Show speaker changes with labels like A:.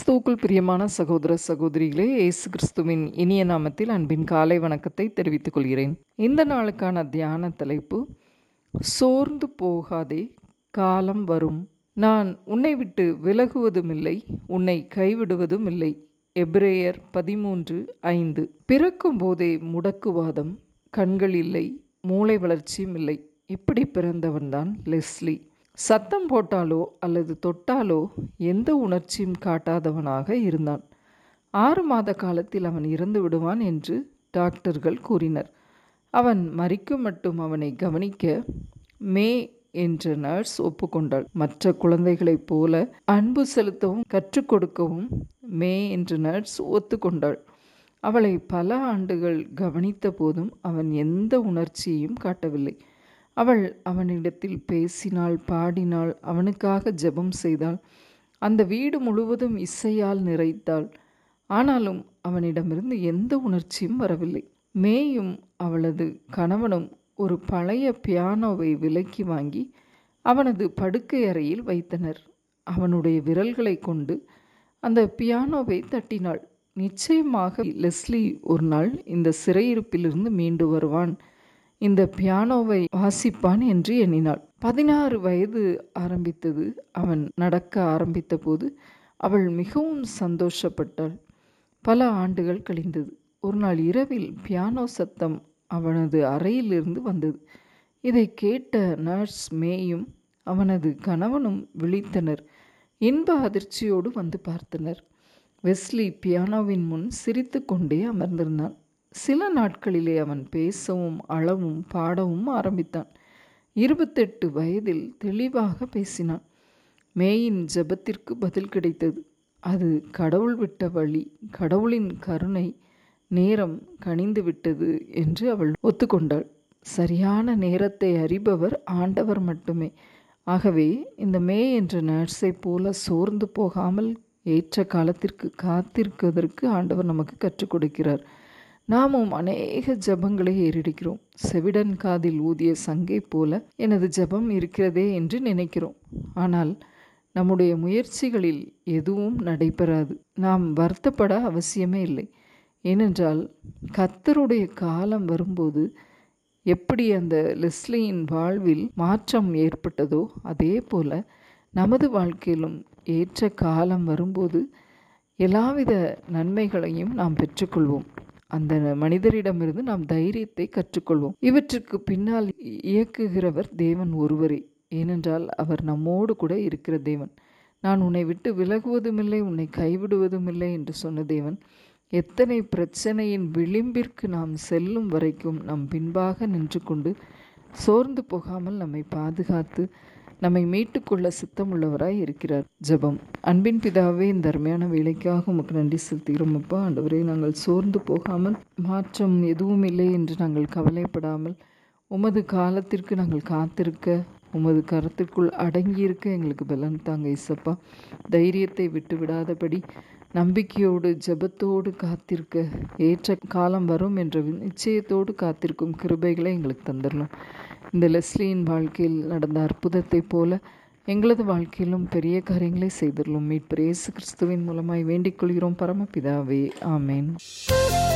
A: கிறிஸ்துவுக்குள் பிரியமான சகோதர சகோதரிகளே இயேசு கிறிஸ்துவின் இனிய நாமத்தில் அன்பின் காலை வணக்கத்தை தெரிவித்துக் கொள்கிறேன் இந்த நாளுக்கான தியான தலைப்பு சோர்ந்து போகாதே காலம் வரும் நான் உன்னை விட்டு விலகுவதும் இல்லை உன்னை கைவிடுவதும் இல்லை எபிரேயர் பதிமூன்று ஐந்து பிறக்கும் போதே முடக்குவாதம் கண்கள் இல்லை மூளை வளர்ச்சியும் இல்லை இப்படி பிறந்தவன்தான் லெஸ்லி சத்தம் போட்டாலோ அல்லது தொட்டாலோ எந்த உணர்ச்சியும் காட்டாதவனாக இருந்தான் ஆறு மாத காலத்தில் அவன் இறந்து விடுவான் என்று டாக்டர்கள் கூறினர் அவன் மறிக்கும் மட்டும் அவனை கவனிக்க மே என்ற நர்ஸ் ஒப்புக்கொண்டாள் மற்ற குழந்தைகளைப் போல அன்பு செலுத்தவும் கற்றுக் கொடுக்கவும் மே என்ற நர்ஸ் ஒத்துக்கொண்டாள் அவளை பல ஆண்டுகள் கவனித்த போதும் அவன் எந்த உணர்ச்சியையும் காட்டவில்லை அவள் அவனிடத்தில் பேசினாள் பாடினாள் அவனுக்காக ஜெபம் செய்தாள் அந்த வீடு முழுவதும் இசையால் நிறைத்தாள் ஆனாலும் அவனிடமிருந்து எந்த உணர்ச்சியும் வரவில்லை மேயும் அவளது கணவனும் ஒரு பழைய பியானோவை விலக்கி வாங்கி அவனது படுக்கை அறையில் வைத்தனர் அவனுடைய விரல்களை கொண்டு அந்த பியானோவை தட்டினாள் நிச்சயமாக லெஸ்லி ஒரு நாள் இந்த சிறையிருப்பிலிருந்து மீண்டு வருவான் இந்த பியானோவை வாசிப்பான் என்று எண்ணினாள் பதினாறு வயது ஆரம்பித்தது அவன் நடக்க ஆரம்பித்த போது அவள் மிகவும் சந்தோஷப்பட்டாள் பல ஆண்டுகள் கழிந்தது ஒரு நாள் இரவில் பியானோ சத்தம் அவனது அறையிலிருந்து வந்தது இதை கேட்ட நர்ஸ் மேயும் அவனது கணவனும் விழித்தனர் இன்ப அதிர்ச்சியோடு வந்து பார்த்தனர் வெஸ்லி பியானோவின் முன் சிரித்து கொண்டே அமர்ந்திருந்தான் சில நாட்களிலே அவன் பேசவும் அழவும் பாடவும் ஆரம்பித்தான் இருபத்தெட்டு வயதில் தெளிவாக பேசினான் மேயின் ஜெபத்திற்கு பதில் கிடைத்தது அது கடவுள் விட்ட வழி கடவுளின் கருணை நேரம் கனிந்து விட்டது என்று அவள் ஒத்துக்கொண்டாள் சரியான நேரத்தை அறிபவர் ஆண்டவர் மட்டுமே ஆகவே இந்த மே என்ற நர்ஸை போல சோர்ந்து போகாமல் ஏற்ற காலத்திற்கு காத்திருப்பதற்கு ஆண்டவர் நமக்கு கற்றுக் கொடுக்கிறார் நாமும் அநேக ஜபங்களை ஏறெடுக்கிறோம் செவிடன் காதில் ஊதிய சங்கை போல எனது ஜபம் இருக்கிறதே என்று நினைக்கிறோம் ஆனால் நம்முடைய முயற்சிகளில் எதுவும் நடைபெறாது நாம் வருத்தப்பட அவசியமே இல்லை ஏனென்றால் கத்தருடைய காலம் வரும்போது எப்படி அந்த லெஸ்லியின் வாழ்வில் மாற்றம் ஏற்பட்டதோ அதே போல நமது வாழ்க்கையிலும் ஏற்ற காலம் வரும்போது எல்லாவித நன்மைகளையும் நாம் பெற்றுக்கொள்வோம் அந்த மனிதரிடமிருந்து நாம் தைரியத்தை கற்றுக்கொள்வோம் இவற்றுக்கு பின்னால் இயக்குகிறவர் தேவன் ஒருவரே ஏனென்றால் அவர் நம்மோடு கூட இருக்கிற தேவன் நான் உன்னை விட்டு விலகுவதும் இல்லை உன்னை கைவிடுவதும் இல்லை என்று சொன்ன தேவன் எத்தனை பிரச்சனையின் விளிம்பிற்கு நாம் செல்லும் வரைக்கும் நம் பின்பாக நின்று கொண்டு சோர்ந்து போகாமல் நம்மை பாதுகாத்து நம்மை மீட்டுக்கொள்ள சித்தமுள்ளவராய் இருக்கிறார் ஜெபம் அன்பின் பிதாவே இந்த அருமையான வேலைக்காக உமக்கு நன்றி செலுத்துகிறோம் அப்பா ஆண்டவரே நாங்கள் சோர்ந்து போகாமல் மாற்றம் எதுவும் இல்லை என்று நாங்கள் கவலைப்படாமல் உமது காலத்திற்கு நாங்கள் காத்திருக்க உமது கரத்திற்குள் அடங்கியிருக்க எங்களுக்கு பலன் தாங்க இசப்பா தைரியத்தை விட்டு விடாதபடி நம்பிக்கையோடு ஜெபத்தோடு காத்திருக்க ஏற்ற காலம் வரும் என்ற நிச்சயத்தோடு காத்திருக்கும் கிருபைகளை எங்களுக்கு தந்துடணும் இந்த லெஸ்லியின் வாழ்க்கையில் நடந்த அற்புதத்தை போல எங்களது வாழ்க்கையிலும் பெரிய காரியங்களை செய்திடலும் மீட்பர் இயேசு கிறிஸ்துவின் மூலமாய் வேண்டிக் கொள்கிறோம் பரமபிதாவே ஆமேன்